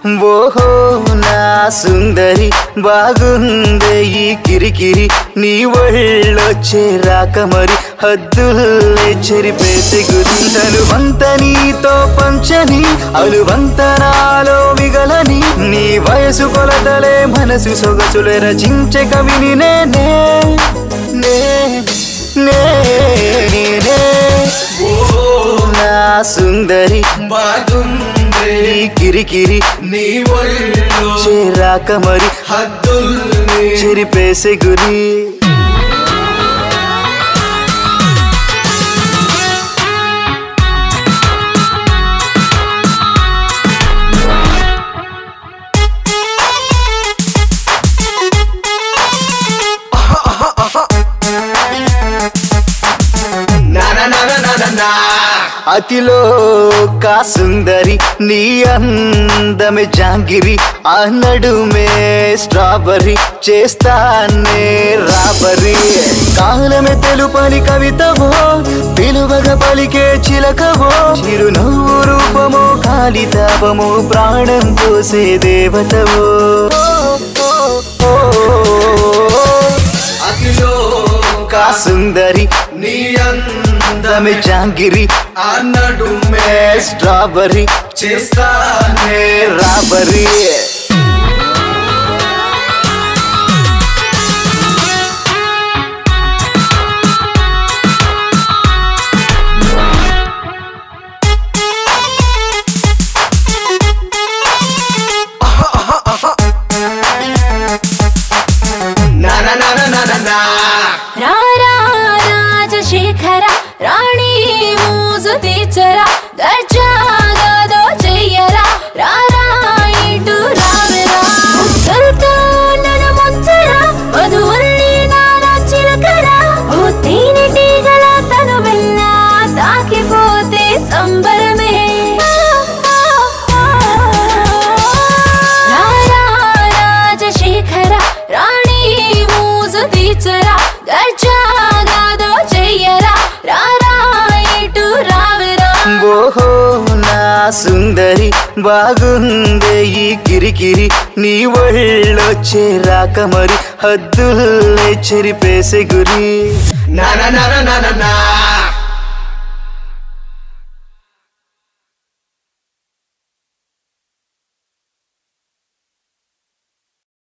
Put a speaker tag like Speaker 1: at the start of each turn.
Speaker 1: ఓహో నా సుందరి బాగుందే ఈ కిరికిరి నీ ఒళ్ళొచ్చే రాక మరి హద్దుల్లే చెరిపేసి గుంతలు వంత నీతో పంచని అలువంత నాలో మిగలని నీ వయసు కొలతలే మనసు సొగసులే రచించే కవిని నేనే నే నే నే నా సుందరి
Speaker 2: బాగుంది
Speaker 1: ఈ కిరికిరి
Speaker 2: నీ ఒళ్ళు
Speaker 1: చేరాక మరి
Speaker 2: హద్దుల్ని
Speaker 1: చెరిపేసే గురి
Speaker 2: నా నా నా నా నా నా నా
Speaker 1: అతిలో కా సుందరి నీ అందమే జాంగిరి ఆ నడుమే స్ట్రాబెర్రీ చేస్తానే రాబరి కాలమే తెలుపని కవితవో పిలువగ పలికే చిలకవో చిరునవ్వు రూపమో కాళితాపమో ప్రాణం పోసే దేవతవో ఓ, ఓ, ఓ,
Speaker 2: అతిలో
Speaker 1: కా సుందరి
Speaker 2: నీ అందమే
Speaker 1: అందమే జాంగిరి
Speaker 2: ఆ నడుమే
Speaker 1: స్ట్రాబెర్రీ
Speaker 2: చేస్తానే
Speaker 1: రాబరి
Speaker 2: నా నా నా నా నా నా నా
Speaker 3: రారా రాజశేఖర రాణి మూజు తీర్చరా దర్జాగా చెయ్యరా రారా ఇటు రావరా ముద్దలతో నన్ను ముంచరా మధువల్లి నారా చిలకరా ఓ తేనెటీగల తను వెళ్ళా తాకిపోతే సంబరమే రారా రాజశేఖర రాణి మూజు తీర్చరా గర్జాగాదో చెయ్యరా రారా ఇటు రావరా
Speaker 1: ఓహో నా సుందరి బాగుందే ఈ కిరికిరి నీ ఒళ్ళొచ్చే రాక మరి హద్దుల్లే చెరిపేసే గురి
Speaker 2: నా నా నా నా నా నా